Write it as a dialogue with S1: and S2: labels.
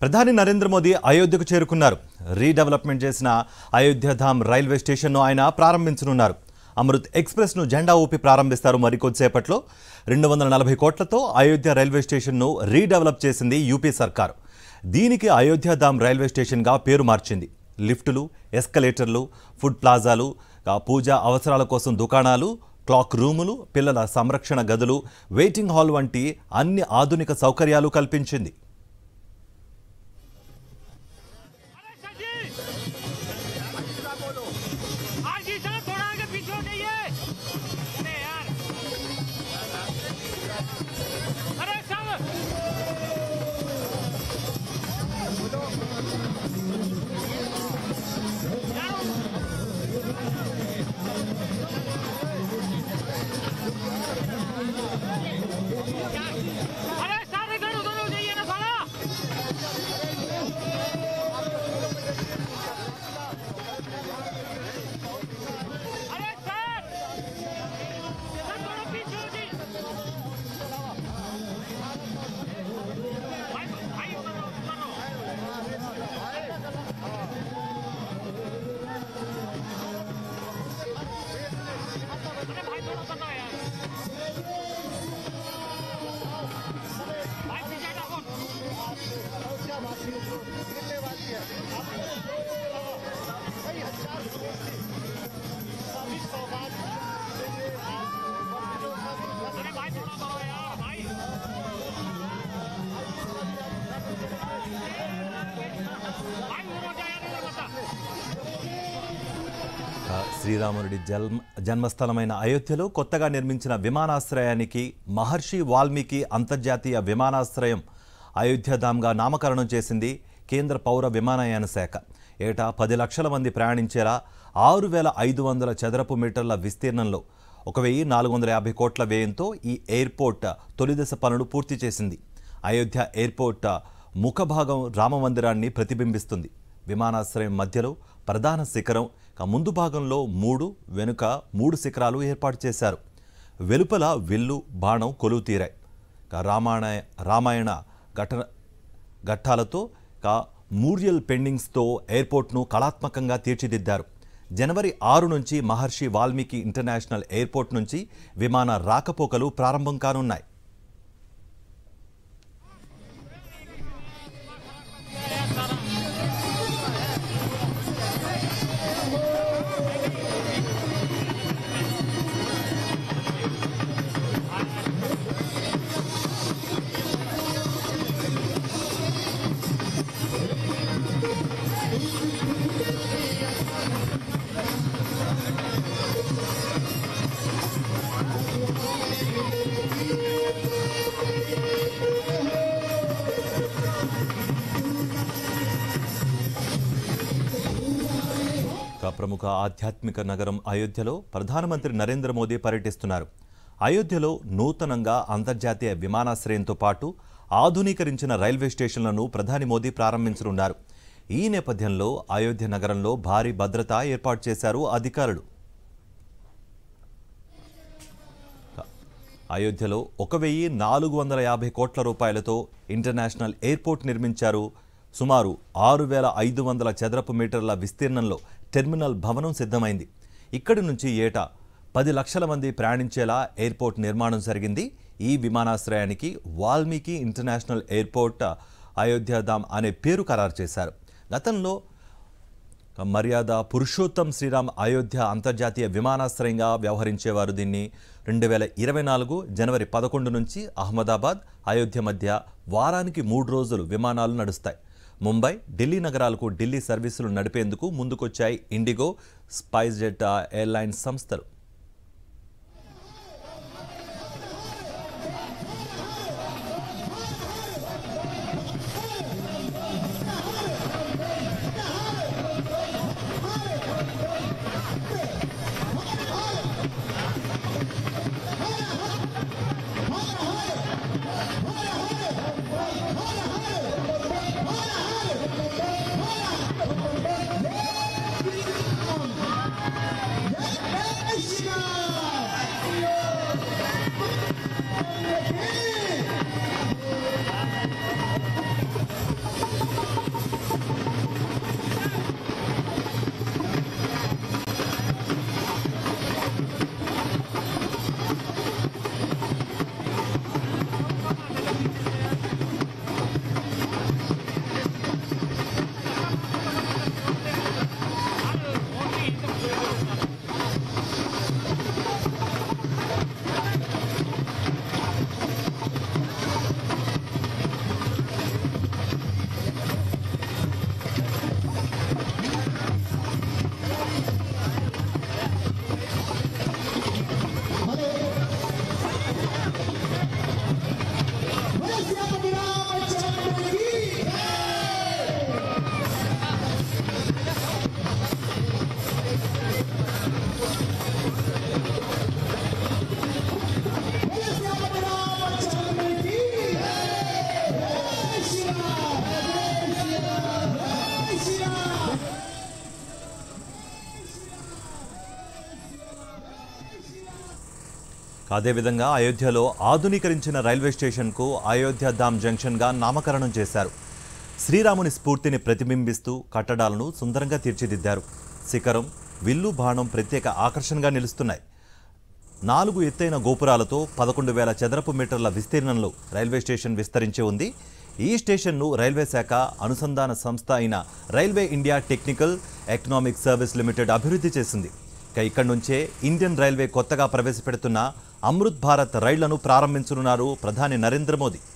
S1: ప్రధాని నరేంద్ర మోదీ అయోధ్యకు చేరుకున్నారు రీడెవలప్మెంట్ చేసిన అయోధ్యధామ్ రైల్వే స్టేషన్ను ఆయన ప్రారంభించనున్నారు అమృత్ ఎక్స్ప్రెస్ను జెండా ఊపి ప్రారంభిస్తారు మరికొద్దిసేపట్లో రెండు వందల నలభై కోట్లతో అయోధ్య రైల్వే స్టేషన్ను రీడెవలప్ చేసింది యూపీ సర్కారు దీనికి అయోధ్యధామ్ రైల్వే స్టేషన్గా పేరు మార్చింది లిఫ్టులు ఎస్కలేటర్లు ఫుడ్ ప్లాజాలు ఆ పూజా అవసరాల కోసం దుకాణాలు క్లాక్ రూములు పిల్లల సంరక్షణ గదులు వెయిటింగ్ హాల్ వంటి అన్ని ఆధునిక సౌకర్యాలు కల్పించింది
S2: अरे सर जी हाँ जी सर थोड़ा आगे पीछे हो जाइए अरे यार अरे सर अरे सर इधर उधर हो जाइए ना थोड़ा अरे सर सर थोड़ा पीछे हो जाइए भाई भाई उधर रहो, उधर रहो। अरे भाई थोड़ा उधर रहो यार भाई पीछे हटो अरे भाई थोड़ा उधर रहो यार भाई भाई उधर हो जा यार इधर बता
S1: ఆ, శ్రీరాముడి జన్మ జన్మస్థలమైన అయోధ్యలో కొత్తగా నిర్మించిన విమానాశ్రయానికి మహర్షి వాల్మీకి అంతర్జాతీయ విమానాశ్రయం అయోధ్యధామ్గా నామకరణం చేసింది కేంద్ర పౌర విమానయాన శాఖ ఏటా పది లక్షల మంది ప్రయాణించేలా ఆరు వేల ఐదు వందల చదరపు మీటర్ల విస్తీర్ణంలో ఒక వెయ్యి నాలుగు వందల యాభై కోట్ల వ్యయంతో ఈ ఎయిర్పోర్ట్ తొలిదశ పనులు పూర్తి చేసింది అయోధ్య ఎయిర్పోర్ట్ ముఖభాగం రామమందిరాన్ని ప్రతిబింబిస్తుంది విమానాశ్రయం మధ్యలో ప్రధాన శిఖరం ఇక ముందు భాగంలో మూడు వెనుక మూడు శిఖరాలు ఏర్పాటు చేశారు వెలుపల విల్లు బాణం కొలువు తీరాయి ఇక రామాయణ రామాయణ ఘటన ఘట్టాలతో ఇక మూరియల్ పెండింగ్స్తో ఎయిర్పోర్ట్ను కళాత్మకంగా తీర్చిదిద్దారు జనవరి ఆరు నుంచి మహర్షి వాల్మీకి ఇంటర్నేషనల్ ఎయిర్పోర్ట్ నుంచి విమాన రాకపోకలు ప్రారంభం కానున్నాయి ఇక ప్రముఖ ఆధ్యాత్మిక నగరం అయోధ్యలో ప్రధానమంత్రి నరేంద్ర మోదీ పర్యటిస్తున్నారు అయోధ్యలో నూతనంగా అంతర్జాతీయ విమానాశ్రయంతో పాటు ఆధునీకరించిన రైల్వే స్టేషన్లను ప్రధాని మోదీ ప్రారంభించనున్నారు ఈ నేపథ్యంలో అయోధ్య నగరంలో భారీ భద్రత ఏర్పాటు చేశారు అధికారులు అయోధ్యలో ఒక వెయ్యి నాలుగు వందల యాభై కోట్ల రూపాయలతో ఇంటర్నేషనల్ ఎయిర్పోర్ట్ నిర్మించారు సుమారు ఆరు వేల ఐదు వందల చదరపు మీటర్ల విస్తీర్ణంలో టెర్మినల్ భవనం సిద్ధమైంది ఇక్కడి నుంచి ఏటా పది లక్షల మంది ప్రయాణించేలా ఎయిర్పోర్ట్ నిర్మాణం జరిగింది ఈ విమానాశ్రయానికి వాల్మీకి ఇంటర్నేషనల్ ఎయిర్పోర్ట్ అయోధ్యధామ్ అనే పేరు ఖరారు చేశారు గతంలో మర్యాద పురుషోత్తం శ్రీరామ్ అయోధ్య అంతర్జాతీయ విమానాశ్రయంగా వ్యవహరించేవారు దీన్ని రెండు వేల ఇరవై నాలుగు జనవరి పదకొండు నుంచి అహ్మదాబాద్ అయోధ్య మధ్య వారానికి మూడు రోజులు విమానాలు నడుస్తాయి ముంబై ఢిల్లీ నగరాలకు ఢిల్లీ సర్వీసులు నడిపేందుకు ముందుకొచ్చాయి ఇండిగో స్పైస్ జెట్ ఎయిర్లైన్స్ సంస్థలు
S3: Yes,
S1: అదేవిధంగా అయోధ్యలో ఆధునీకరించిన రైల్వే స్టేషన్కు అయోధ్య ధామ్ జంక్షన్గా నామకరణం చేశారు శ్రీరాముని స్ఫూర్తిని ప్రతిబింబిస్తూ కట్టడాలను సుందరంగా తీర్చిదిద్దారు శిఖరం విల్లు బాణం ప్రత్యేక ఆకర్షణగా నిలుస్తున్నాయి నాలుగు ఎత్తైన గోపురాలతో పదకొండు వేల చదరపు మీటర్ల విస్తీర్ణంలో రైల్వే స్టేషన్ విస్తరించి ఉంది ఈ స్టేషన్ను రైల్వే శాఖ అనుసంధాన సంస్థ అయిన railway India technical economic service limited అభివృద్ధి చేసింది ఇక ఇక్కడి నుంచే ఇండియన్ రైల్వే కొత్తగా ప్రవేశపెడుతున్న అమృత్ భారత్ రైళ్లను ప్రారంభించనున్నారు ప్రధాని నరేంద్ర మోదీ